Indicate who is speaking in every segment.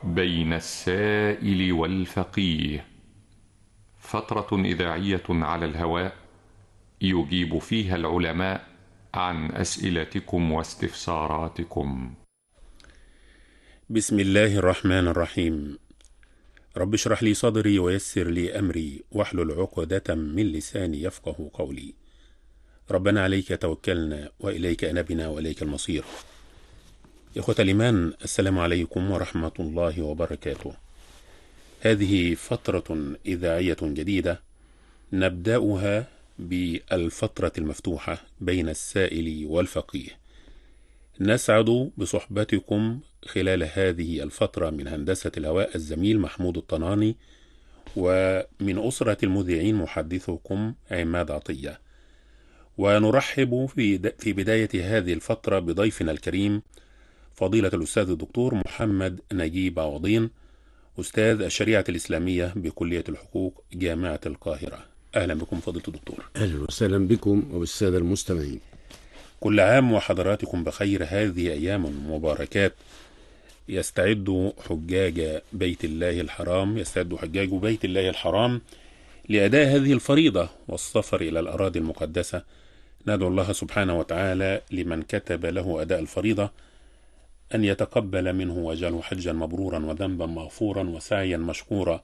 Speaker 1: بين السائل والفقيه فترة إذاعية على الهواء يجيب فيها العلماء عن أسئلتكم واستفساراتكم
Speaker 2: بسم الله الرحمن الرحيم رب اشرح لي صدري ويسر لي أمري واحلل عقدة من لساني يفقه قولي ربنا عليك توكلنا وإليك أنبنا وإليك المصير إخوة الإيمان السلام عليكم ورحمة الله وبركاته هذه فترة إذاعية جديدة نبدأها بالفترة المفتوحة بين السائل والفقيه نسعد بصحبتكم خلال هذه الفترة من هندسة الهواء الزميل محمود الطناني ومن أسرة المذيعين محدثكم عماد عطية ونرحب في في بداية هذه الفترة بضيفنا الكريم فضيلة الأستاذ الدكتور محمد نجيب عوضين أستاذ الشريعة الإسلامية بكلية الحقوق جامعة القاهرة أهلا بكم فضيلة الدكتور
Speaker 3: أهلا وسهلا بكم وبالسادة المستمعين
Speaker 2: كل عام وحضراتكم بخير هذه أيام مباركات يستعد حجاج بيت الله الحرام يستعد حجاج بيت الله الحرام لأداء هذه الفريضة والسفر إلى الأراضي المقدسة ندعو الله سبحانه وتعالى لمن كتب له أداء الفريضة أن يتقبل منه ويجعله حجا مبرورا وذنبا مغفورا وسعيا مشكورا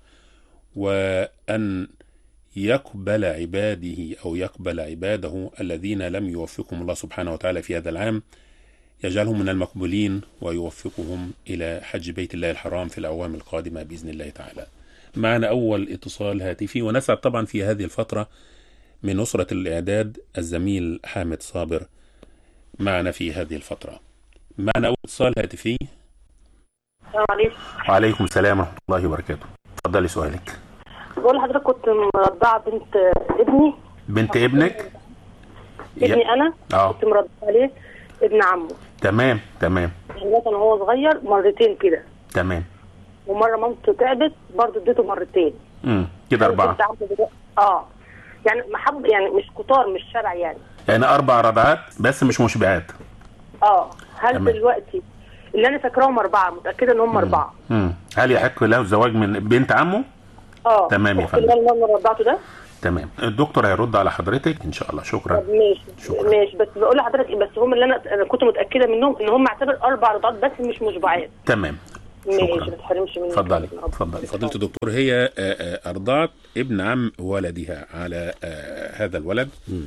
Speaker 2: وأن يقبل عباده أو يقبل عباده الذين لم يوفقهم الله سبحانه وتعالى في هذا العام يجعلهم من المقبولين ويوفقهم إلى حج بيت الله الحرام في الأعوام القادمة بإذن الله تعالى معنا أول اتصال هاتفي ونسعد طبعا في هذه الفترة من أسرة الإعداد الزميل حامد صابر معنا في هذه الفترة معنا أول اتصال هاتفي
Speaker 4: السلام عليكم
Speaker 2: وعليكم السلام ورحمة الله وبركاته تفضلي سؤالك
Speaker 4: بقول لحضرتك كنت مرضعة بنت ابني
Speaker 2: بنت ابنك
Speaker 4: ابني انا
Speaker 2: اه
Speaker 4: كنت مرضعة عليه ابن عمه
Speaker 2: تمام تمام
Speaker 4: يعني مثلا وهو صغير مرتين كده
Speaker 2: تمام
Speaker 4: ومره مامته تعبت برضه اديته مرتين
Speaker 2: امم كده أربعة
Speaker 4: بنت عمه دلوقتي- اه يعني محب يعني مش كتار مش شرع يعني
Speaker 2: يعني أربع رضعات بس مش مشبعات
Speaker 4: اه هل
Speaker 2: تمام.
Speaker 4: دلوقتي اللي انا فاكراهم اربعه متاكده ان هم اربعه
Speaker 2: امم هل يحق له الزواج من بنت عمه؟
Speaker 4: اه
Speaker 2: تمام يا
Speaker 4: أخت
Speaker 2: فندم.
Speaker 4: اللي انا رضعته ده
Speaker 2: تمام الدكتور هيرد على حضرتك إن شاء الله شكرا
Speaker 4: طب ماشي
Speaker 2: شكرا.
Speaker 4: ماشي بس بقول لحضرتك إيه، بس هم اللي انا انا كنت متاكده منهم ان هم اعتبر اربع رضعات بس مش مشبعات
Speaker 2: تمام
Speaker 4: ماشي
Speaker 2: شكرا.
Speaker 4: ما تحرمش مني
Speaker 2: اتفضلي اتفضلي فضيلة الدكتور هي آه، آه، أرضعت ابن عم ولدها على آه، هذا الولد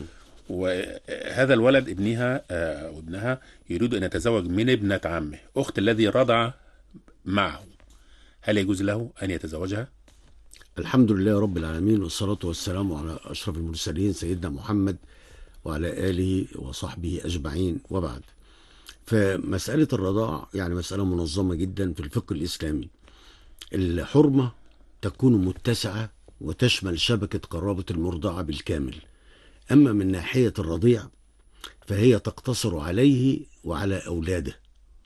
Speaker 2: وهذا الولد ابنها آه، وابنها يريد أن يتزوج من ابنة عمه أخت الذي رضع معه هل يجوز له أن يتزوجها؟
Speaker 3: الحمد لله رب العالمين والصلاة والسلام على أشرف المرسلين سيدنا محمد وعلى آله وصحبه أجمعين وبعد فمسألة الرضاع يعني مسألة منظمة جدا في الفقه الإسلامي الحرمة تكون متسعة وتشمل شبكة قرابة المرضعة بالكامل أما من ناحية الرضيع فهي تقتصر عليه وعلى أولاده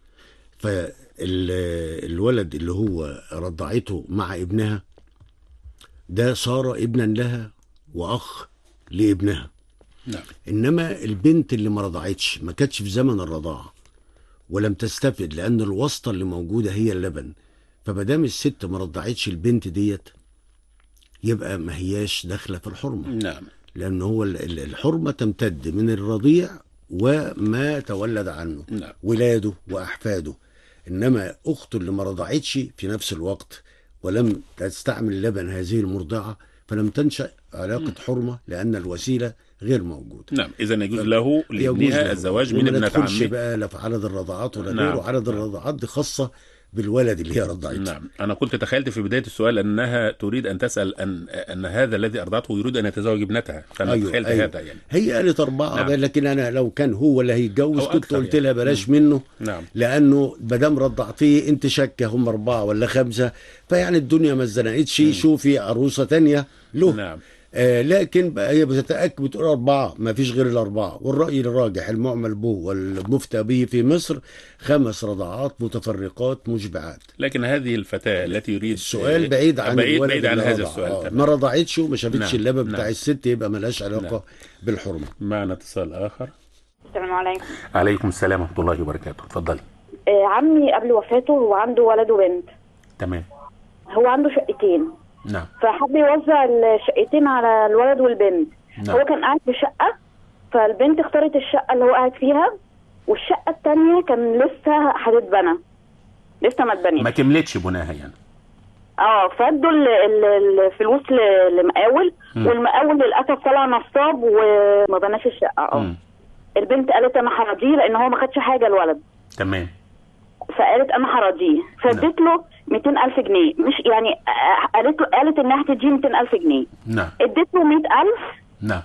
Speaker 3: فالولد اللي هو رضعته مع ابنها ده صار ابنا لها واخ لابنها
Speaker 2: نعم
Speaker 3: انما البنت اللي ما رضعتش ما كانتش في زمن الرضاعه ولم تستفد لان الواسطه اللي موجوده هي اللبن فما دام الست ما رضعتش البنت ديت يبقى ما هياش داخله في الحرمه
Speaker 2: نعم
Speaker 3: لان هو ال- ال- الحرمه تمتد من الرضيع وما تولد عنه
Speaker 2: نعم
Speaker 3: ولاده واحفاده انما اخته اللي ما رضعتش في نفس الوقت ولم تستعمل لبن هذه المرضعه فلم تنشا علاقه حرمه لان الوسيله غير موجوده
Speaker 2: نعم إذا يجوز له
Speaker 3: يجوز
Speaker 2: لابنها
Speaker 3: له.
Speaker 2: الزواج من
Speaker 3: وما
Speaker 2: ابنة
Speaker 3: ندخلش
Speaker 2: عمه
Speaker 3: بقى لا في عدد الرضعات ولا
Speaker 2: نعم.
Speaker 3: غيره عدد الرضعات دي خاصه بالولد اللي هي رضعته
Speaker 2: نعم أنا كنت تخيلت في بداية السؤال أنها تريد أن تسأل أن أن هذا الذي أرضعته يريد أن يتزوج ابنتها فأنا
Speaker 3: أيوة،
Speaker 2: تخيلت
Speaker 3: أيوة.
Speaker 2: هذا يعني
Speaker 3: هي قالت أربعة
Speaker 2: نعم.
Speaker 3: نعم. لكن أنا لو كان هو اللي هيتجوز
Speaker 2: أو
Speaker 3: كنت
Speaker 2: أكثر
Speaker 3: قلت
Speaker 2: يعني.
Speaker 3: لها بلاش منه
Speaker 2: نعم
Speaker 3: لأنه مادام رضعتيه أنت شاكة هم أربعة ولا خمسة فيعني الدنيا ما اتزنقتش شوفي عروسة تانية له
Speaker 2: نعم
Speaker 3: آه لكن بقى هي بتتأكد بتقول أربعة ما فيش غير الأربعة والرأي الراجح المعمل به والمفتى به في مصر خمس رضعات متفرقات مشبعات
Speaker 2: لكن هذه الفتاة التي يريد
Speaker 3: السؤال بعيد عن
Speaker 2: بعيد,
Speaker 3: الولد
Speaker 2: بعيد عن
Speaker 3: اللي
Speaker 2: هذا
Speaker 3: رضع.
Speaker 2: السؤال
Speaker 3: آه،
Speaker 2: تمام.
Speaker 3: ما رضعتش وما شافتش
Speaker 2: نعم،
Speaker 3: اللبن بتاع
Speaker 2: نعم.
Speaker 3: الست يبقى ملهاش علاقة
Speaker 2: نعم.
Speaker 3: بالحرمة
Speaker 2: معنا اتصال آخر
Speaker 5: السلام عليكم
Speaker 2: عليكم السلام ورحمة الله وبركاته اتفضلي
Speaker 5: آه عمي قبل وفاته هو عنده ولد وبنت
Speaker 2: تمام
Speaker 5: هو عنده شقتين
Speaker 2: نعم
Speaker 5: فحب يوزع الشقتين على الولد والبنت
Speaker 2: نعم.
Speaker 5: هو كان قاعد في شقة فالبنت اختارت الشقة اللي هو قاعد فيها والشقة التانية كان لسه هتتبنى لسه ما اتبنتش
Speaker 2: ما كملتش بناها يعني
Speaker 5: اه فادوا ال- ال- الفلوس ل- لمقاول
Speaker 2: مم.
Speaker 5: والمقاول للاسف طلع نصاب وما بناش الشقه اه
Speaker 2: مم.
Speaker 5: البنت قالت انا هراضيه لان هو ما خدش حاجه الولد
Speaker 2: تمام
Speaker 5: فقالت انا هراضيه فاديت له 200000 جنيه مش يعني آه، قالت له قالت انها هتديه 200000 جنيه
Speaker 2: نعم
Speaker 5: اديت له 100000
Speaker 2: نعم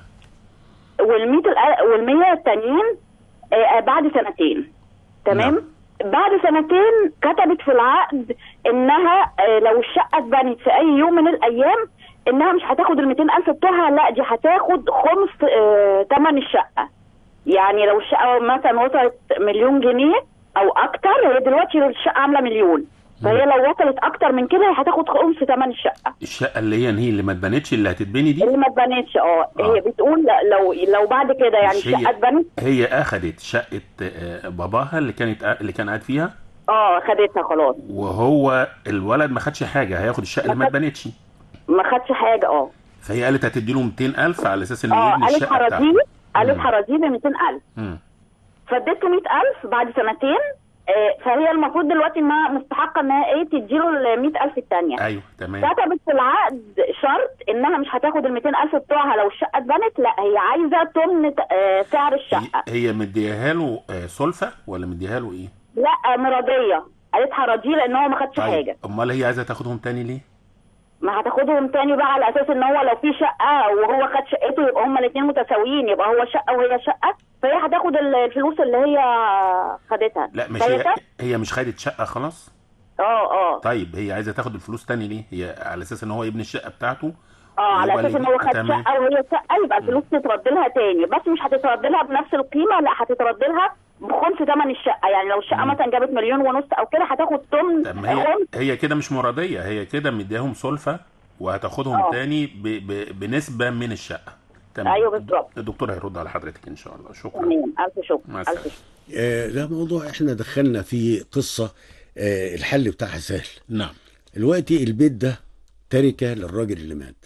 Speaker 5: وال100 وال100 التانيين آه، بعد سنتين تمام
Speaker 2: نعم.
Speaker 5: بعد سنتين كتبت في العقد انها آه، لو الشقه اتبنت في اي يوم من الايام انها مش هتاخد ال 200000 بتوعها لا دي هتاخد خمس آه، ثمن الشقه يعني لو الشقه مثلا وصلت مليون جنيه او اكتر هي دلوقتي الشقه عامله مليون فهي لو وصلت اكتر من كده هي هتاخد خمس ثمن الشقه
Speaker 2: الشقه اللي هي هي اللي ما اتبنتش اللي هتتبني دي
Speaker 5: اللي ما اتبنتش اه
Speaker 2: آه.
Speaker 5: هي بتقول لا- لو لو بعد كده يعني
Speaker 2: مش هي-
Speaker 5: الشقه اتبنت
Speaker 2: هي اخذت شقه آه، باباها اللي كانت اللي كان قاعد فيها
Speaker 5: اه خدتها خلاص
Speaker 2: وهو الولد ما خدش حاجه هياخد الشقه اللي ما
Speaker 5: ما خد-
Speaker 2: اتبنتش
Speaker 5: ما خدش حاجه اه
Speaker 2: فهي قالت هتدي له 200000 على اساس انه
Speaker 5: اه
Speaker 2: يبني
Speaker 5: قالت
Speaker 2: الشقه بتاعته
Speaker 5: حرازيه قالت
Speaker 2: مم.
Speaker 5: حرازيه ب 200000
Speaker 2: مم.
Speaker 5: فاديته 100000 بعد سنتين آه، فهي المفروض دلوقتي انها مستحقه انها ايه تديله ال 100000 الثانيه
Speaker 2: ايوه تمام
Speaker 5: كتبت في العقد شرط انها مش هتاخد ال 200000 بتوعها لو الشقه اتبنت لا هي عايزه تمن آه، سعر
Speaker 2: هي,
Speaker 5: الشقه
Speaker 2: هي مديها له آه، سلفه ولا مديها له ايه؟
Speaker 5: لا مرضيه قالت حرازيه لان هو ما خدش حاجه
Speaker 2: امال هي عايزه تاخدهم تاني ليه؟
Speaker 5: ما هتاخدهم تاني بقى على اساس ان هو لو في شقه وهو خد شقته يبقى هما الاثنين متساويين يبقى هو شقه وهي شقه فهي هتاخد ال- الفلوس اللي هي خدتها
Speaker 2: لا مش
Speaker 5: فهي
Speaker 2: هي,
Speaker 5: خد-
Speaker 2: هي مش خدت شقه خلاص؟
Speaker 5: اه اه
Speaker 2: طيب هي عايزه تاخد الفلوس تاني ليه؟ هي على اساس ان هو يبني الشقه بتاعته
Speaker 5: اه على
Speaker 2: هو
Speaker 5: اساس
Speaker 2: اللي-
Speaker 5: ان هو خد
Speaker 2: تمام.
Speaker 5: شقه وهي شقه يبقى الفلوس تترد لها تاني بس مش هتترد لها بنفس القيمه لا هتترد لها بخمس ثمن الشقه يعني لو الشقه
Speaker 2: مم.
Speaker 5: مثلا جابت مليون ونص او كده هتاخد ثمن
Speaker 2: طب ما هي هي كده مش مرضيه هي كده مدياهم سلفه وهتاخدهم
Speaker 5: آه.
Speaker 2: تاني ب... ب... بنسبه من الشقه تمام
Speaker 5: ايوه بالظبط
Speaker 2: الدكتور هيرد على حضرتك ان شاء الله شكرا
Speaker 5: تمام الف شكر
Speaker 2: مع
Speaker 5: الف
Speaker 2: السلامة.
Speaker 5: شكر
Speaker 3: آه، ده موضوع احنا دخلنا فيه قصة آه، الحل بتاعها سهل
Speaker 2: نعم
Speaker 3: دلوقتي البيت ده تركة للراجل اللي مات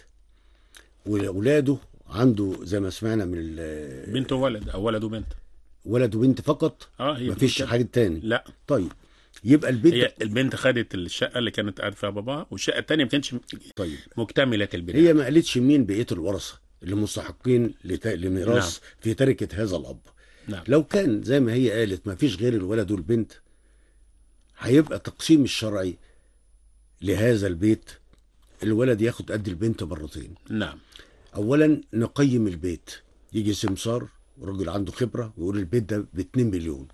Speaker 3: وأولاده عنده زي ما سمعنا من ال-
Speaker 2: بنت وولد او ولد وبنت
Speaker 3: ولد وبنت فقط
Speaker 2: اه هي
Speaker 3: مفيش
Speaker 2: بتقول
Speaker 3: حاجة تاني
Speaker 2: لا
Speaker 3: طيب يبقى البيت
Speaker 2: هي
Speaker 3: ده
Speaker 2: البنت خدت الشقه اللي كانت قاعد فيها باباها والشقه الثانيه ما كانتش
Speaker 3: طيب
Speaker 2: مكتمله البناء
Speaker 3: هي ما قالتش مين بقية الورثة اللي مستحقين لت- لميراث
Speaker 2: نعم.
Speaker 3: في تركة هذا الأب
Speaker 2: نعم
Speaker 3: لو كان زي ما هي قالت ما فيش غير الولد والبنت هيبقى تقسيم الشرعي لهذا البيت الولد ياخد قد البنت مرتين
Speaker 2: نعم
Speaker 3: اولا نقيم البيت يجي سمسار راجل عنده خبره ويقول البيت ده ب 2 مليون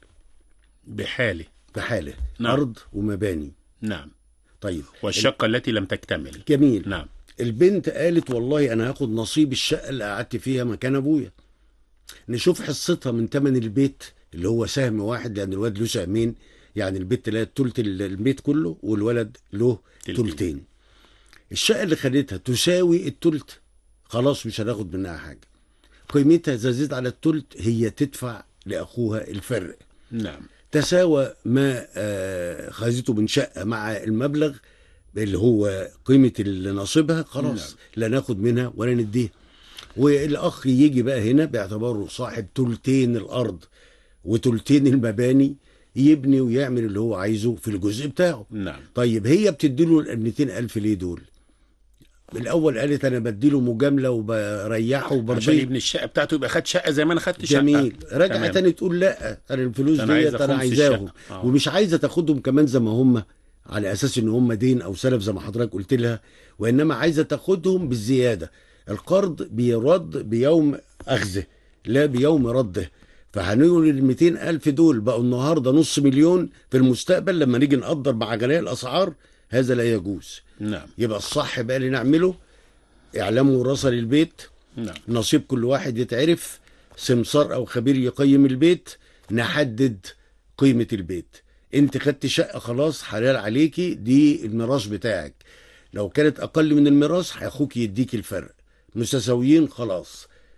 Speaker 2: بحاله
Speaker 3: بحاله
Speaker 2: نعم.
Speaker 3: ارض ومباني
Speaker 2: نعم
Speaker 3: طيب
Speaker 2: والشقه التي لم تكتمل
Speaker 3: جميل
Speaker 2: نعم
Speaker 3: البنت قالت والله انا هاخد نصيب الشقه اللي قعدت فيها مكان ابويا نشوف حصتها من ثمن البيت اللي هو سهم واحد لان الولد له سهمين يعني البنت لها تلت ال- البيت كله والولد له
Speaker 2: تلتين.
Speaker 3: تلتين الشقه اللي خدتها تساوي التلت خلاص مش هناخد منها حاجه قيمتها اذا زاد على التلت هي تدفع لاخوها الفرق
Speaker 2: نعم
Speaker 3: تساوى ما آه، خذته من شقه مع المبلغ اللي هو قيمه اللي نصيبها خلاص
Speaker 2: نعم.
Speaker 3: لا ناخد منها ولا نديها والاخ يجي بقى هنا باعتباره صاحب تلتين الارض وتلتين المباني يبني ويعمل اللي هو عايزه في الجزء بتاعه
Speaker 2: نعم
Speaker 3: طيب هي بتديله ال 200 ألف ليه دول الأول قالت أنا بديله مجاملة وبريحه
Speaker 2: عشان
Speaker 3: وبرضيه
Speaker 2: يبني الشقه بتاعته يبقى خد شقه زي ما انا خدت شقه
Speaker 3: جميل رجع
Speaker 2: تمام.
Speaker 3: تاني تقول لا انا الفلوس
Speaker 2: أنا عايزة
Speaker 3: ديت انا
Speaker 2: خمس
Speaker 3: عايزاهم
Speaker 2: الشقة. آه.
Speaker 3: ومش عايزه تاخدهم كمان زي ما هم على اساس ان هم دين او سلف زي ما حضرتك قلت لها وانما عايزه تاخدهم بالزياده القرض بيرد بيوم اخذه لا بيوم رده فهنقول ال 200 ألف دول بقوا النهارده نص مليون في المستقبل لما نيجي نقدر مع غلاء الأسعار هذا لا يجوز
Speaker 2: نعم
Speaker 3: يبقى الصح بقى اللي نعمله إعلام وراثة للبيت
Speaker 2: نعم
Speaker 3: نصيب كل واحد يتعرف سمسار او خبير يقيم البيت نحدد قيمة البيت انت خدت شقة خلاص حلال عليكي دي الميراث بتاعك لو كانت اقل من الميراث اخوك يديك الفرق متساويين خلاص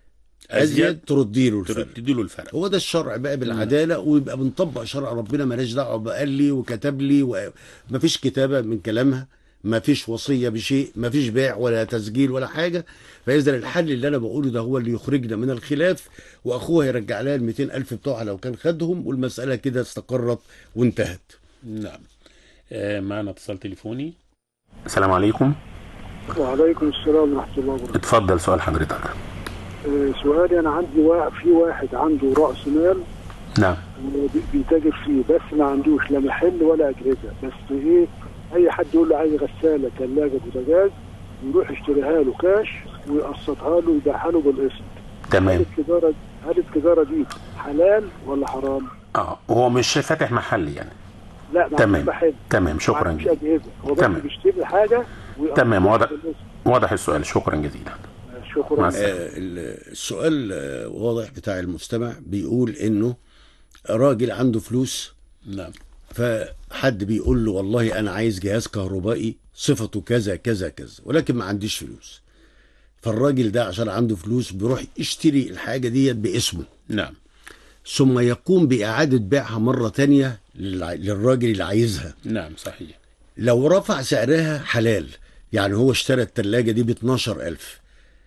Speaker 3: ازيد تردي له الفرق
Speaker 2: تدي له الفرق
Speaker 3: هو ده الشرع بقى بالعداله ويبقى بنطبق شرع ربنا مالناش دعوه بقال لي وكتب لي ومفيش كتابه من كلامها مفيش وصيه بشيء مفيش بيع ولا تسجيل ولا حاجه فاذا الحل اللي انا بقوله ده هو اللي يخرجنا من الخلاف واخوها يرجع لها ال 200 الف بتوعها لو كان خدهم والمساله كده استقرت وانتهت
Speaker 2: نعم آه معنا اتصال تليفوني السلام عليكم
Speaker 6: وعليكم السلام ورحمة الله وبركاته
Speaker 2: اتفضل سؤال حضرتك
Speaker 6: آه، سؤالي أنا عندي وا- في واحد عنده رأس مال
Speaker 2: نعم
Speaker 6: آه، بي- بيتاجر فيه بس ما عندوش لا محل ولا أجهزة بس إيه أي حد يقول له عايز غسالة ثلاجة بوتاجاز يروح يشتريها له كاش ويقسطها له ويبيعها له بالقسط هل
Speaker 2: تمام
Speaker 6: التجارة هل التجارة دي حلال ولا حرام؟
Speaker 2: اه هو مش فاتح محل يعني
Speaker 6: لا ما
Speaker 2: تمام.
Speaker 6: عندوش محل
Speaker 2: تمام
Speaker 6: ما
Speaker 2: شكرا
Speaker 6: عندوش
Speaker 2: جزيلا
Speaker 6: أجهزة هو بس
Speaker 2: تمام.
Speaker 6: بيشتري حاجة ويقسطها
Speaker 2: تمام، واضح.
Speaker 6: بالقسط.
Speaker 2: واضح السؤال شكرا جزيلا
Speaker 6: شكرا
Speaker 2: مع السلامة.
Speaker 3: آه، ال- السؤال آه، واضح بتاع المستمع بيقول انه راجل عنده فلوس
Speaker 2: نعم
Speaker 3: فحد بيقول له والله انا عايز جهاز كهربائي صفته كذا كذا كذا ولكن ما عنديش فلوس فالراجل ده عشان عنده فلوس بيروح يشتري الحاجة ديت باسمه
Speaker 2: نعم
Speaker 3: ثم يقوم بإعادة بيعها مرة تانية للع- للراجل اللي عايزها
Speaker 2: نعم صحيح
Speaker 3: لو رفع سعرها حلال يعني هو اشترى التلاجة دي ب 12000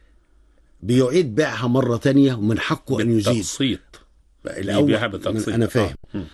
Speaker 3: بيعيد بيعها مرة تانية ومن حقه أن يزيد
Speaker 2: بالتقسيط
Speaker 3: الأول
Speaker 2: يبيعها بالتقسيط.
Speaker 3: أنا فاهم
Speaker 2: آه. مم.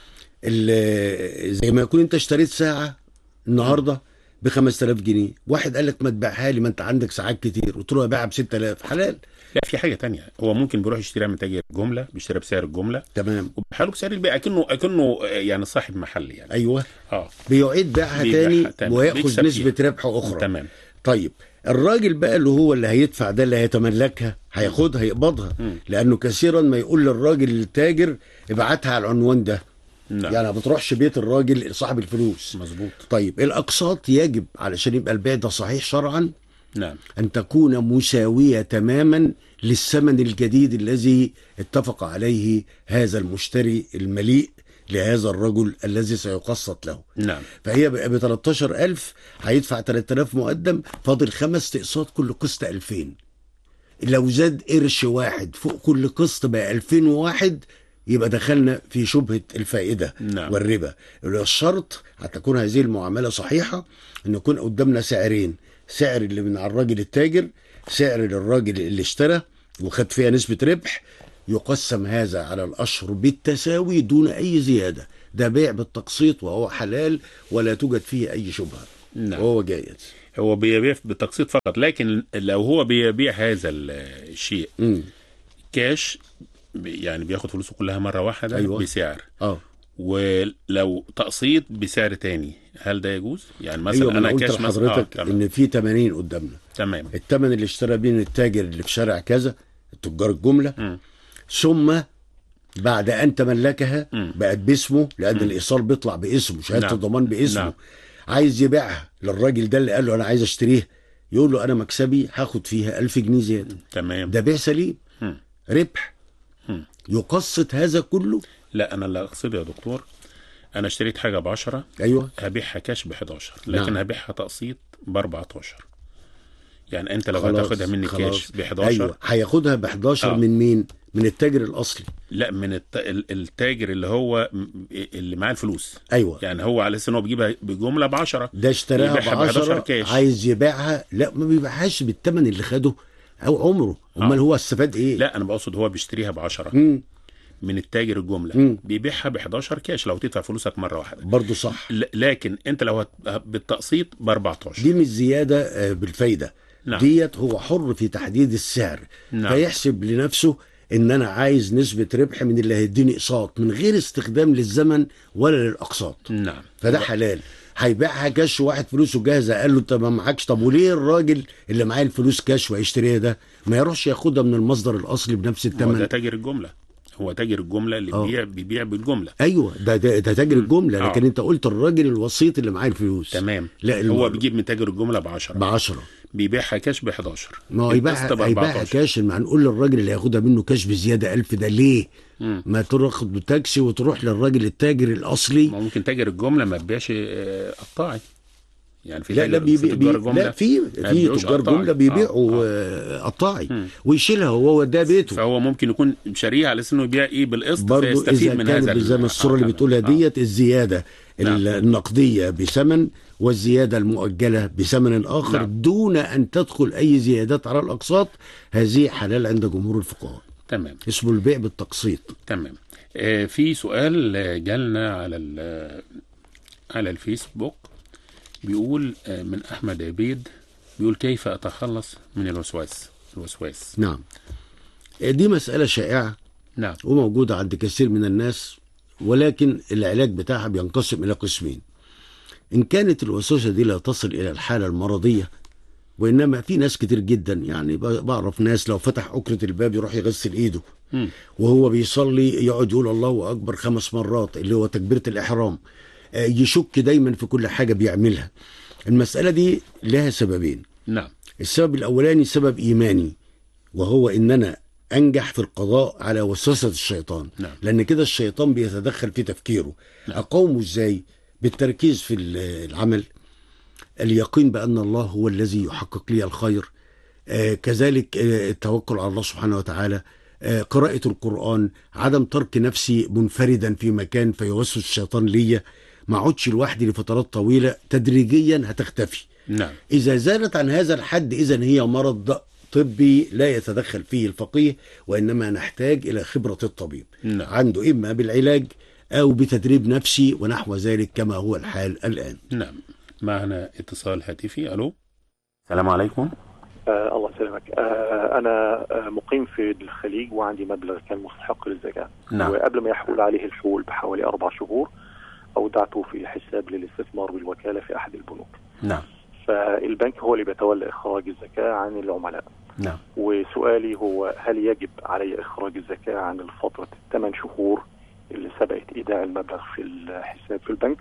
Speaker 3: ال- زي ما يكون أنت اشتريت ساعة النهاردة ب 5000 جنيه واحد قال لك ما تبيعها لي ما أنت عندك ساعات كتير قلت له ابيعها ب 6000 حلال
Speaker 2: لا في حاجه تانية هو ممكن بيروح يشتريها من تاجر جمله بيشتريها بسعر الجمله
Speaker 3: تمام
Speaker 2: وبحاله بسعر البيع اكنه اكنه آه، يعني صاحب محل يعني
Speaker 3: أيوه
Speaker 2: اه
Speaker 3: بيعيد بيعها
Speaker 2: بيبيعها
Speaker 3: تاني
Speaker 2: تاني.
Speaker 3: وياخذ
Speaker 2: بيكسب
Speaker 3: نسبة
Speaker 2: فيها.
Speaker 3: ربح أخرى
Speaker 2: تمام
Speaker 3: طيب الراجل بقى اللي هو اللي هيدفع ده اللي هيتملكها هياخدها يقبضها
Speaker 2: مم.
Speaker 3: لانه كثيرا ما يقول للراجل التاجر ابعتها على العنوان ده
Speaker 2: نعم
Speaker 3: يعني ما بتروحش بيت الراجل صاحب الفلوس
Speaker 2: مظبوط
Speaker 3: طيب الاقساط يجب علشان يبقى البيع ده صحيح شرعا
Speaker 2: نعم
Speaker 3: ان تكون مساويه تماما للثمن الجديد الذي اتفق عليه هذا المشتري المليء لهذا الرجل الذي سيقسط له
Speaker 2: نعم
Speaker 3: فهي بقى ب 13000 هيدفع 3000 مقدم فاضل خمس اقساط كل قسط 2000 لو زاد قرش واحد فوق كل قسط بقى 2001 يبقى دخلنا في شبهة الفائدة
Speaker 2: نعم.
Speaker 3: والربا الشرط حتى تكون هذه المعاملة صحيحة ان يكون قدامنا سعرين سعر اللي من على الراجل التاجر سعر للراجل اللي اشترى وخد فيها نسبة ربح يقسم هذا على الأشهر بالتساوي دون أي زيادة ده بيع بالتقسيط وهو حلال ولا توجد فيه أي شبهة
Speaker 2: نعم.
Speaker 3: وهو جائز
Speaker 2: هو بيبيع بالتقسيط فقط لكن لو هو بيبيع هذا الشيء
Speaker 3: امم
Speaker 2: كاش بي- يعني بياخد فلوسه كلها مره واحده
Speaker 3: أيوة.
Speaker 2: بسعر
Speaker 3: اه
Speaker 2: ولو تقسيط بسعر تاني هل ده يجوز؟ يعني مثلا
Speaker 3: ايوه ما انا
Speaker 2: انا
Speaker 3: قلت
Speaker 2: كاش مثلا
Speaker 3: لحضرتك
Speaker 2: آه تمام.
Speaker 3: ان في 80 قدامنا
Speaker 2: تمام
Speaker 3: الثمن اللي اشترى بيه من التاجر اللي في شارع كذا تجار الجمله
Speaker 2: مم.
Speaker 3: ثم بعد ان تملكها
Speaker 2: مم.
Speaker 3: بقت باسمه لان الايصال بيطلع باسمه شهاده
Speaker 2: نعم.
Speaker 3: الضمان باسمه
Speaker 2: نعم.
Speaker 3: عايز يبيعها للراجل ده اللي قال له انا عايز اشتريها يقول له انا مكسبي هاخد فيها 1000 جنيه زياده
Speaker 2: تمام
Speaker 3: ده بيع سليم
Speaker 2: مم.
Speaker 3: ربح
Speaker 2: مم.
Speaker 3: يقسط هذا كله
Speaker 2: لا انا اللي اقصده يا دكتور انا اشتريت حاجه ب 10
Speaker 3: ايوه
Speaker 2: هبيعها كاش ب 11 لكن
Speaker 3: نعم.
Speaker 2: هبيعها تقسيط ب 14 يعني انت لو
Speaker 3: خلاص،
Speaker 2: هتاخدها مني
Speaker 3: خلاص.
Speaker 2: كاش ب 11
Speaker 3: ايوه هياخدها ب 11
Speaker 2: آه.
Speaker 3: من مين من التاجر الاصلي
Speaker 2: لا من الت... ال- التاجر اللي هو م- اللي معاه الفلوس
Speaker 3: ايوه
Speaker 2: يعني هو على اساس ان هو بيجيبها بجمله ب 10
Speaker 3: ده اشتراها ب
Speaker 2: يبيعها ب 11
Speaker 3: 10
Speaker 2: كاش.
Speaker 3: عايز يبيعها لا ما بيبيعهاش بالثمن اللي خده او عمره امال
Speaker 2: آه.
Speaker 3: هو استفاد ايه
Speaker 2: لا انا بقصد هو بيشتريها ب 10
Speaker 3: مم.
Speaker 2: من التاجر الجمله
Speaker 3: مم.
Speaker 2: بيبيعها ب 11 كاش لو تدفع فلوسك مره واحده
Speaker 3: برضه صح
Speaker 2: ل- لكن انت لو هت... بالتقسيط ب 14
Speaker 3: دي مش زياده آه، بالفايده
Speaker 2: نعم.
Speaker 3: ديت هو حر في تحديد السعر
Speaker 2: نعم.
Speaker 3: فيحسب لنفسه ان انا عايز نسبه ربح من اللي هيديني اقساط من غير استخدام للزمن ولا للاقساط
Speaker 2: نعم
Speaker 3: فده حلال هيبيعها كاش واحد فلوسه جاهزه قال له انت ما معكش طب وليه الراجل اللي معاه الفلوس كاش وهيشتريها ده ما يروحش ياخدها من المصدر الاصلي بنفس
Speaker 2: هو ده
Speaker 3: الثمن
Speaker 2: تاجر الجمله هو تاجر الجمله اللي
Speaker 3: آه.
Speaker 2: بيبيع بيبيع بالجمله
Speaker 3: ايوه ده ده, ده تاجر الجمله
Speaker 2: آه.
Speaker 3: لكن انت قلت الراجل الوسيط اللي معاه الفلوس
Speaker 2: تمام
Speaker 3: لا الم-
Speaker 2: هو بيجيب من تاجر الجمله ب 10
Speaker 3: ب 10
Speaker 2: بيبيعها كاش ب 11
Speaker 3: ما هو
Speaker 2: القسط
Speaker 3: يبيعها
Speaker 2: ب
Speaker 3: هيبيعها
Speaker 2: 14
Speaker 3: كاش ما هنقول للراجل اللي هياخدها منه كاش بزياده 1000 ده ليه؟
Speaker 2: مم.
Speaker 3: ما تاخد بتاكسي وتروح للراجل التاجر الاصلي
Speaker 2: ما ممكن تاجر الجمله ما تبيعش آه، قطاعي يعني في
Speaker 3: لا لا
Speaker 2: تاجر- في
Speaker 3: بيبيع
Speaker 2: تجار
Speaker 3: بي
Speaker 2: جملة
Speaker 3: لا في
Speaker 2: ما
Speaker 3: في
Speaker 2: بيبيعوش
Speaker 3: تجار
Speaker 2: قطاعي.
Speaker 3: جمله بيبيعوا
Speaker 2: آه،
Speaker 3: آه، قطاعي
Speaker 2: مم.
Speaker 3: ويشيلها وهو ده بيته
Speaker 2: فهو ممكن يكون شاريها على انه يبيع ايه بالقسط
Speaker 3: برضه
Speaker 2: فيستفيد
Speaker 3: اذا
Speaker 2: من هذا
Speaker 3: كان زي
Speaker 2: ال-
Speaker 3: ما الصوره اللي
Speaker 2: آه،
Speaker 3: بتقولها
Speaker 2: تمام.
Speaker 3: ديت الزياده
Speaker 2: نعم.
Speaker 3: ال- النقديه بثمن والزياده المؤجله بثمن اخر
Speaker 2: نعم.
Speaker 3: دون ان تدخل اي زيادات على الاقساط هذه حلال عند جمهور الفقهاء
Speaker 2: تمام
Speaker 3: اسمه البيع بالتقسيط
Speaker 2: تمام آه، في سؤال آه، جالنا على ال- على الفيسبوك بيقول آه، من احمد عبيد بيقول كيف اتخلص من الوسواس الوسواس
Speaker 3: نعم دي مساله شائعه
Speaker 2: نعم
Speaker 3: وموجودة عند كثير من الناس ولكن العلاج بتاعها بينقسم إلى قسمين إن كانت الوسوسة دي لا تصل إلى الحالة المرضية وإنما في ناس كتير جدا يعني ب- بعرف ناس لو فتح أكرة الباب يروح يغسل إيده
Speaker 2: مم.
Speaker 3: وهو بيصلي يقعد يقول الله أكبر خمس مرات اللي هو تكبيرة الإحرام آه، يشك دايما في كل حاجة بيعملها المسألة دي لها سببين
Speaker 2: نعم
Speaker 3: السبب الأولاني سبب إيماني وهو إن أنا أنجح في القضاء على وسوسة الشيطان
Speaker 2: نعم.
Speaker 3: لأن كده الشيطان بيتدخل في تفكيره
Speaker 2: نعم.
Speaker 3: أقاومه إزاي بالتركيز في ال- العمل اليقين بأن الله هو الذي يحقق لي الخير آه كذلك آه التوكل على الله سبحانه وتعالى آه قراءة القرآن عدم ترك نفسي منفردا في مكان فيوسوس الشيطان ليا ما اقعدش لوحدي لفترات طويلة تدريجيا هتختفي
Speaker 2: نعم
Speaker 3: إذا زادت عن هذا الحد إذا هي مرض طبي لا يتدخل فيه الفقيه وإنما نحتاج إلى خبرة الطبيب
Speaker 2: نعم.
Speaker 3: عنده إما بالعلاج أو بتدريب نفسي ونحو ذلك كما هو الحال الآن
Speaker 2: نعم معنا اتصال هاتفي الو السلام عليكم
Speaker 7: آه الله يسلمك آه انا آه مقيم في الخليج وعندي مبلغ كان مستحق للزكاه
Speaker 2: نعم
Speaker 7: وقبل ما يحول عليه الحول بحوالي اربع شهور اودعته في حساب للاستثمار بالوكاله في احد البنوك
Speaker 2: نعم
Speaker 7: فالبنك هو اللي بيتولى اخراج الزكاه عن العملاء
Speaker 2: نعم
Speaker 7: وسؤالي هو هل يجب علي اخراج الزكاه عن فتره الثمان شهور اللي سبقت ايداع المبلغ في الحساب في البنك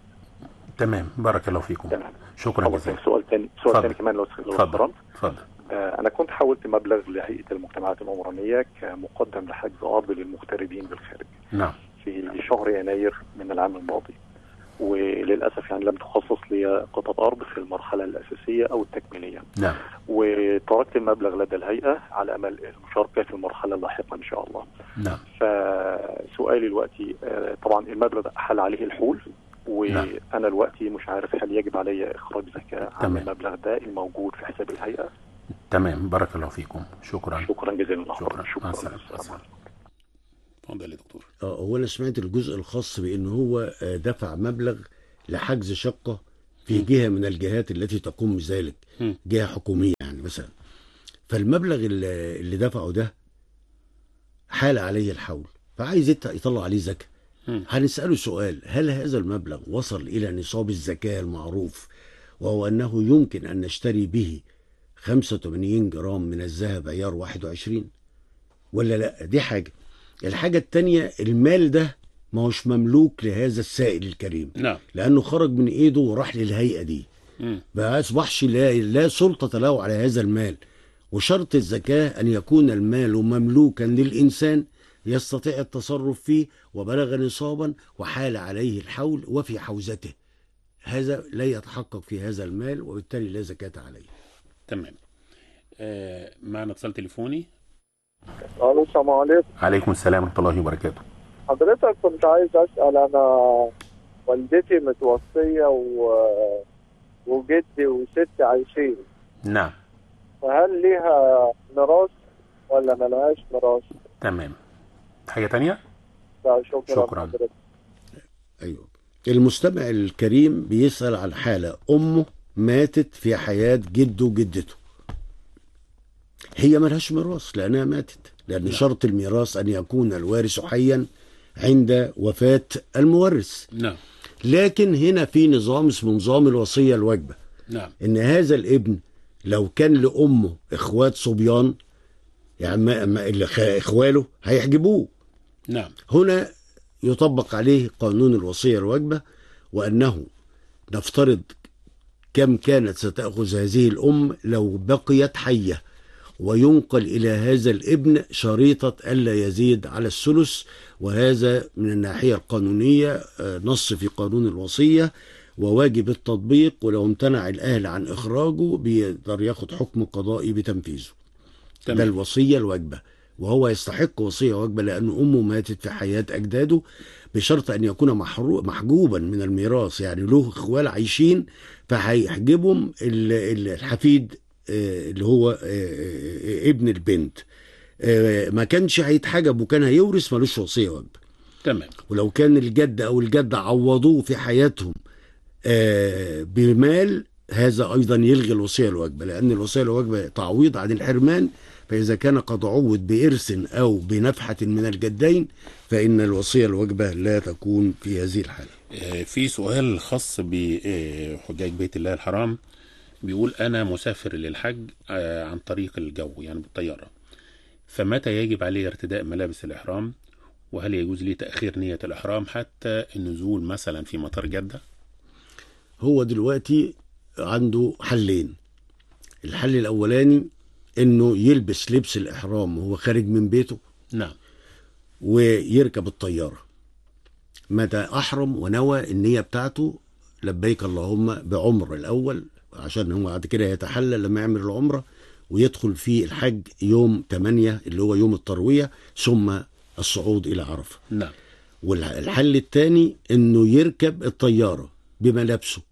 Speaker 2: تمام بارك الله فيكم
Speaker 7: تمام
Speaker 2: شكرا
Speaker 7: الله
Speaker 2: جزيلا
Speaker 7: يسلمك. سؤال ثاني سؤال
Speaker 2: اتفضل.
Speaker 7: ثاني كمان لو لو
Speaker 2: اتفضل
Speaker 7: احترمت
Speaker 2: اتفضل
Speaker 7: آه، أنا كنت حولت مبلغ لهيئة المجتمعات العمرانية كمقدم لحجز أرض للمغتربين بالخارج
Speaker 2: نعم
Speaker 7: في شهر يناير من العام الماضي وللأسف يعني لم تخصص لي قطعة أرض في المرحلة الأساسية أو التكميلية
Speaker 2: نعم
Speaker 7: وتركت المبلغ لدى الهيئة على أمل المشاركة في المرحلة اللاحقة إن شاء الله
Speaker 2: نعم
Speaker 7: فسؤالي دلوقتي آه، طبعا المبلغ حل عليه الحول
Speaker 2: نعم.
Speaker 7: وأنا دلوقتي مش عارف هل يجب علي إخراج زكاة عن
Speaker 2: تمام.
Speaker 7: المبلغ ده الموجود في حساب الهيئة
Speaker 2: تمام بارك الله فيكم شكرا
Speaker 7: شكرا جزيلا الله
Speaker 2: شكرا
Speaker 7: شكرا
Speaker 2: مع السلامة مع السلامة. اتفضل يا دكتور
Speaker 3: آه، هو أنا سمعت الجزء الخاص بأن هو آه، دفع مبلغ لحجز شقة في جهة من الجهات التي تقوم بذلك
Speaker 2: مم.
Speaker 3: جهة حكومية يعني مثلا فالمبلغ اللي اللي دفعه ده حال عليه الحول فعايز يت- يطلع عليه زكاة
Speaker 2: مم.
Speaker 3: هنسأله سؤال هل هذا المبلغ وصل إلى نصاب الزكاة المعروف وهو أنه يمكن أن نشتري به 85 جرام من الذهب عيار 21 ولا لا دي حاجة الحاجة التانية المال ده ما هوش مملوك لهذا السائل الكريم
Speaker 2: نعم
Speaker 3: لأنه خرج من إيده وراح للهيئة دي
Speaker 2: مم.
Speaker 3: ما أصبحش لا, لا سلطة له على هذا المال وشرط الزكاة أن يكون المال مملوكا للإنسان يستطيع التصرف فيه وبلغ نصابا وحال عليه الحول وفي حوزته هذا لا يتحقق في هذا المال وبالتالي لا زكاة عليه
Speaker 2: تمام آه معنا اتصال تليفوني
Speaker 6: الو السلام عليكم
Speaker 2: عليكم السلام ورحمه الله وبركاته
Speaker 6: حضرتك كنت عايز اسال انا والدتي متوفيه و... وجدي وستي عايشين
Speaker 2: نعم
Speaker 6: فهل ليها ميراث ولا ملهاش ميراث؟
Speaker 2: تمام حاجه تانية
Speaker 6: لا شكرا
Speaker 2: شكراً.
Speaker 6: حضرتك.
Speaker 3: أيوة المستمع الكريم بيسأل عن حالة أمه ماتت في حياة جده وجدته هي ملهاش ميراث لأنها ماتت لأن شرط الميراث أن يكون الوارث حيا عند وفاة المورث
Speaker 2: نعم
Speaker 3: لكن هنا في نظام اسمه نظام الوصية الواجبة
Speaker 2: نعم
Speaker 3: ان هذا الابن لو كان لامه اخوات صبيان يعني ما ما اللي خ- اخواله هيحجبوه
Speaker 2: نعم
Speaker 3: هنا يطبق عليه قانون الوصية الواجبة وأنه نفترض كم كانت ستأخذ هذه الأم لو بقيت حية وينقل إلى هذا الابن شريطة ألا يزيد على الثلث وهذا من الناحية القانونية آه، نص في قانون الوصية وواجب التطبيق ولو امتنع الأهل عن إخراجه بيقدر ياخد حكم قضائي بتنفيذه ده
Speaker 2: تمام
Speaker 3: الوصية الواجبة وهو يستحق وصية واجبة لأن أمه ماتت في حياة أجداده بشرط أن يكون محرو- محجوبا من الميراث يعني له إخوال عايشين فهيحجبهم ال- ال- الحفيد آه، اللي هو آه، آه، ابن البنت آه، ما كانش هيتحجب وكان هيورث ملوش وصية واجبة
Speaker 2: تمام
Speaker 3: ولو كان الجد او الجده عوضوه في حياتهم آه، بمال هذا ايضا يلغي الوصيه الواجبه لان الوصيه الواجبه تعويض عن الحرمان فاذا كان قد عوض بارث او بنفحه من الجدين فان الوصيه الواجبه لا تكون في هذه الحاله
Speaker 2: آه، في سؤال خاص بحجاج بيت الله الحرام بيقول أنا مسافر للحج آه، عن طريق الجو يعني بالطيارة فمتى يجب علي ارتداء ملابس الإحرام وهل يجوز لي تأخير نية الإحرام حتى النزول مثلا في مطار جدة
Speaker 3: هو دلوقتي عنده حلين الحل الاولاني انه يلبس لبس الاحرام وهو خارج من بيته
Speaker 2: نعم
Speaker 3: ويركب الطيارة متى أحرم ونوى النية بتاعته لبيك اللهم بعمر الأول عشان هو بعد كده يتحلل لما يعمل العمرة ويدخل في الحج يوم 8 اللي هو يوم التروية ثم الصعود إلى عرفة
Speaker 2: نعم
Speaker 3: والحل الثاني انه يركب الطياره بملابسه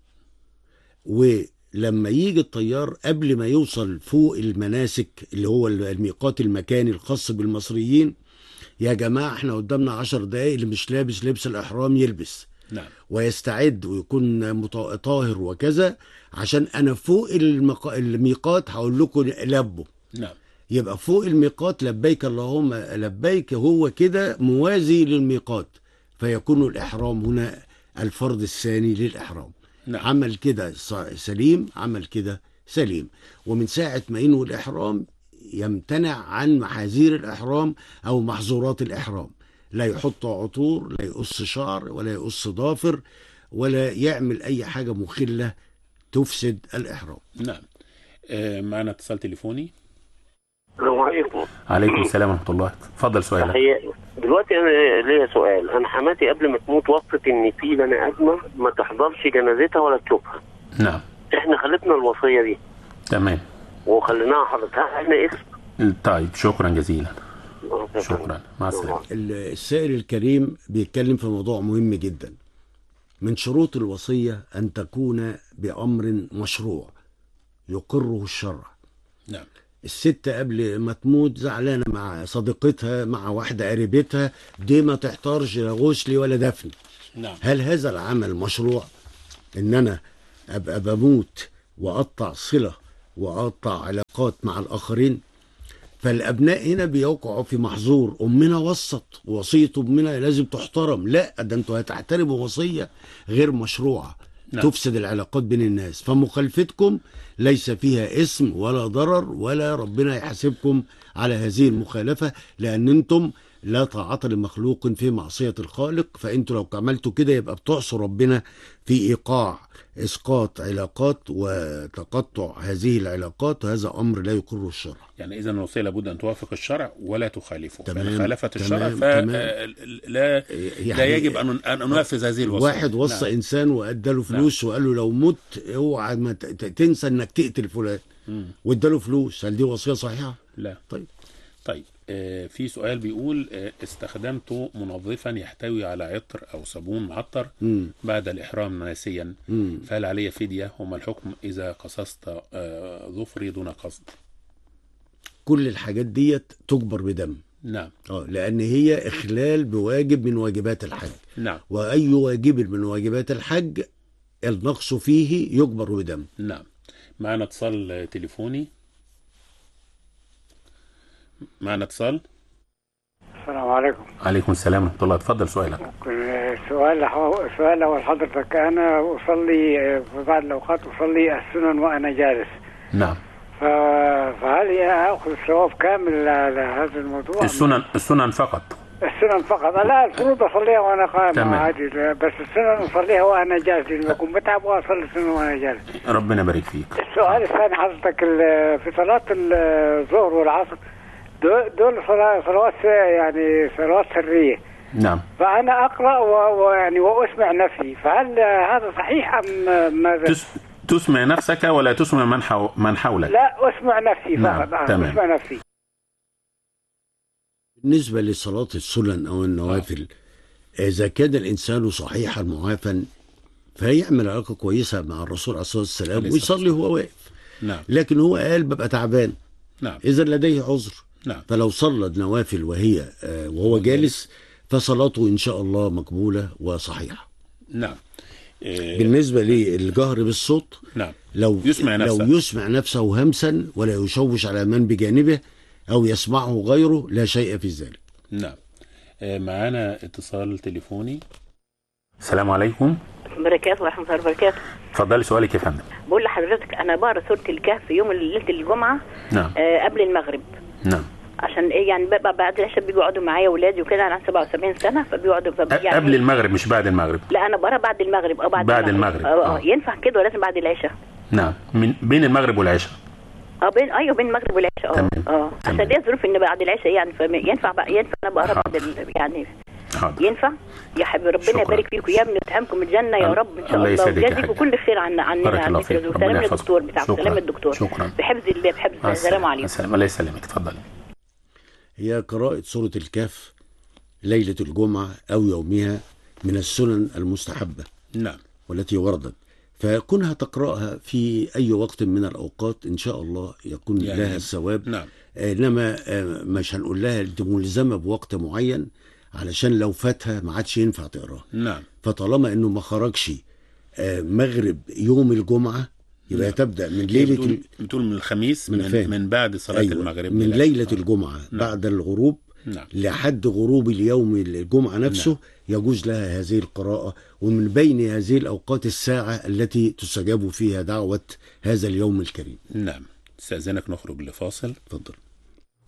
Speaker 3: ولما يجي الطيار قبل ما يوصل فوق المناسك اللي هو الميقات المكاني الخاص بالمصريين يا جماعه احنا قدامنا عشر دقايق اللي مش لابس لبس الاحرام يلبس
Speaker 2: نعم
Speaker 3: ويستعد ويكون مط- طاهر وكذا عشان انا فوق المق... الميقات هقول لكم لبوا
Speaker 2: نعم
Speaker 3: يبقى فوق الميقات لبيك اللهم لبيك هو كده موازي للميقات فيكون الإحرام هنا الفرض الثاني للإحرام
Speaker 2: نعم
Speaker 3: عمل كده ص- سليم عمل كده سليم ومن ساعة ما ينوي الإحرام يمتنع عن محاذير الإحرام أو محظورات الإحرام لا يحط عطور لا يقص شعر ولا يقص ضافر ولا يعمل أي حاجة مخلة تفسد الإحرام
Speaker 2: نعم آه، معنا اتصال تليفوني
Speaker 8: السلام عليكم
Speaker 2: عليكم السلام ورحمة الله اتفضل سؤالك
Speaker 8: تحية دلوقتي انا ليا سؤال انا حماتي قبل ما تموت وصت ان في بني ادمه ما تحضرش جنازتها ولا تشوفها
Speaker 2: نعم
Speaker 8: احنا خلتنا الوصيه دي
Speaker 2: تمام
Speaker 8: وخليناها حضرتها احنا اسم
Speaker 2: طيب شكرا جزيلا شكرا مع السلامة
Speaker 3: السائل الكريم بيتكلم في موضوع مهم جدا من شروط الوصية أن تكون بأمر مشروع يقره الشرع
Speaker 2: نعم
Speaker 3: الست قبل ما تموت زعلانة مع صديقتها مع واحدة قريبتها دي ما تحتارش لا غسل ولا دفن
Speaker 2: نعم
Speaker 3: هل هذا العمل مشروع ان انا ابقى بموت واقطع صله واقطع علاقات مع الاخرين فالابناء هنا بيوقعوا في محظور امنا وسط وصيه امنا لازم تحترم لا ده انتوا هتحترموا وصيه غير مشروعه
Speaker 2: نعم.
Speaker 3: نعم. تفسد العلاقات بين الناس فمخالفتكم ليس فيها اسم ولا ضرر ولا ربنا يحاسبكم على هذه المخالفه لان انتم لا طاعة لمخلوق في معصية الخالق فانتوا لو عملتوا كده يبقى بتعصوا ربنا في ايقاع اسقاط علاقات وتقطع هذه العلاقات وهذا امر لا يقره الشرع
Speaker 2: يعني اذا الوصيه لابد ان توافق الشرع ولا تخالفه
Speaker 3: تمام،
Speaker 2: فان خالفت الشرع
Speaker 3: تمام،
Speaker 2: فلا
Speaker 3: تمام.
Speaker 2: لا, لا يجب ان ان ننفذ هذه الوصيه
Speaker 3: واحد وصى
Speaker 2: نعم.
Speaker 3: انسان واداله فلوس وقال له لو مت اوعى ما ت- ت- تنسى انك تقتل فلان
Speaker 2: مم.
Speaker 3: واداله فلوس هل دي وصيه صحيحه؟
Speaker 2: لا
Speaker 3: طيب
Speaker 2: طيب آه، في سؤال بيقول آه، استخدمت منظفا يحتوي على عطر او صابون معطر
Speaker 3: مم.
Speaker 2: بعد الاحرام ناسيا
Speaker 3: مم.
Speaker 2: فهل علي فديه وما الحكم اذا قصصت آه، ظفري دون قصد
Speaker 3: كل الحاجات ديت تجبر بدم
Speaker 2: نعم
Speaker 3: اه لان هي اخلال بواجب من واجبات الحج
Speaker 2: نعم
Speaker 3: واي واجب من واجبات الحج النقص فيه يجبر بدم
Speaker 2: نعم معنا اتصال آه، تليفوني معنا اتصال
Speaker 9: السلام عليكم
Speaker 2: عليكم السلام ورحمه الله اتفضل سؤالك
Speaker 9: سؤال سؤال أول حضرتك أنا أصلي في بعض الأوقات أصلي السنن وأنا جالس
Speaker 2: نعم
Speaker 9: ف... فهل آخذ الثواب كامل على هذا الموضوع؟
Speaker 2: السنن السنن فقط
Speaker 9: السنن فقط لا الفروض أصليها وأنا قائم
Speaker 2: تمام.
Speaker 9: عادي بس السنن أصليها وأنا جالس لأن بكون بتعب وأصلي السنن وأنا جالس
Speaker 2: ربنا يبارك فيك
Speaker 9: السؤال الثاني حضرتك ال- في صلاة الظهر والعصر دول, دول صلا- صلوات يعني صلوات سرية
Speaker 2: نعم
Speaker 9: فانا اقرا و- ويعني واسمع نفسي فهل هذا صحيح ام ماذا؟
Speaker 2: تس... تسمع نفسك ولا تسمع من, حو... من حولك
Speaker 9: لا اسمع نفسي
Speaker 2: نعم،
Speaker 9: فقط آه،
Speaker 2: تمام.
Speaker 9: اسمع نفسي
Speaker 3: بالنسبة لصلاة السنن أو النوافل إذا كان الإنسان صحيح المعافى فيعمل علاقة كويسة مع الرسول عليه الصلاة والسلام
Speaker 2: عليه الصلاة
Speaker 3: ويصلي وهو واقف
Speaker 2: نعم
Speaker 3: لكن هو قال ببقى تعبان
Speaker 2: نعم
Speaker 3: إذا لديه عذر
Speaker 2: نعم
Speaker 3: فلو صلى النوافل وهي آه، وهو جالس فصلاته إن شاء الله مقبولة وصحيحة
Speaker 2: نعم إيه،
Speaker 3: بالنسبة للجهر بالصوت
Speaker 2: نعم
Speaker 3: لو
Speaker 2: يسمع نفسه.
Speaker 3: لو يسمع نفسه همسا ولا يشوش على من بجانبه أو يسمعه غيره لا شيء في ذلك
Speaker 2: نعم إيه، معانا اتصال تليفوني السلام عليكم
Speaker 10: بركاته ورحمة الله وبركاته
Speaker 2: اتفضلي سؤالك يا فندم
Speaker 10: بقول لحضرتك أنا بقرا سورة الكهف يوم ليلة الجمعة
Speaker 2: نعم
Speaker 10: آه قبل المغرب
Speaker 2: نعم
Speaker 10: عشان ايه يعني ببقى بعد العشاء بيجوا يقعدوا معايا ولادي وكده انا عندي 77 سنه فبيقعدوا فب...
Speaker 2: أ- قبل المغرب مش بعد المغرب
Speaker 10: لا انا بقرا بعد المغرب اه بعد,
Speaker 2: بعد المغرب،
Speaker 10: اه
Speaker 2: آه.
Speaker 10: اه ينفع كده ولا لازم بعد العشاء
Speaker 2: نعم من بين المغرب والعشاء
Speaker 10: اه بين ايوه بين المغرب والعشاء اه
Speaker 2: تمام.
Speaker 10: اه عشان دي ظروف ان بعد العشاء يعني فينفع بقى ينفع انا بقرا بعد ال... يعني
Speaker 2: حاضر
Speaker 10: ينفع يا حبيبي ربنا
Speaker 2: شكرا.
Speaker 10: يبارك فيكم يا ابني ويتهمكم الجنه يا
Speaker 2: الله-
Speaker 10: رب ان شاء
Speaker 2: الله
Speaker 10: الله
Speaker 2: يسعدك يا
Speaker 10: ويجازيكم
Speaker 2: حاج.
Speaker 10: كل خير عن عننا
Speaker 2: بارك
Speaker 10: عن
Speaker 2: الله
Speaker 10: ذكر
Speaker 2: فيك.
Speaker 10: الزوج.
Speaker 2: ربنا
Speaker 10: سلام
Speaker 2: يحفظك.
Speaker 10: الدكتور بتاع
Speaker 2: شكرا.
Speaker 10: سلام الدكتور
Speaker 2: شكرا.
Speaker 10: بحفظ الله بحفظ
Speaker 2: مع
Speaker 10: الله السلام عليكم
Speaker 2: السلام الله يسلمك اتفضلي
Speaker 3: هي قراءة سورة الكهف ليلة الجمعة أو يومها من السنن المستحبة
Speaker 2: نعم
Speaker 3: والتي وردت فكونها تقرأها في أي وقت من الأوقات إن شاء الله يكون
Speaker 2: يعني-
Speaker 3: لها الثواب
Speaker 2: نعم
Speaker 3: إنما آه، مش هنقول لها أنت ملزمة بوقت معين علشان لو فاتها ما عادش ينفع تقراها
Speaker 2: نعم
Speaker 3: فطالما إنه ما خرجش آه، مغرب يوم الجمعة يبقى
Speaker 2: نعم.
Speaker 3: تبدأ من ليلة
Speaker 2: بتقول, بتقول من الخميس
Speaker 3: من
Speaker 2: من,
Speaker 3: فاهم.
Speaker 2: من بعد صلاة
Speaker 3: أيوة
Speaker 2: المغرب
Speaker 3: من
Speaker 2: للعشاء.
Speaker 3: ليلة الجمعة بعد الغروب
Speaker 2: نعم
Speaker 3: لحد غروب اليوم الجمعة نفسه يجوز لها هذه القراءة ومن بين هذه الأوقات الساعة التي تستجاب فيها دعوة هذا اليوم الكريم
Speaker 2: نعم استأذنك نخرج لفاصل
Speaker 3: اتفضل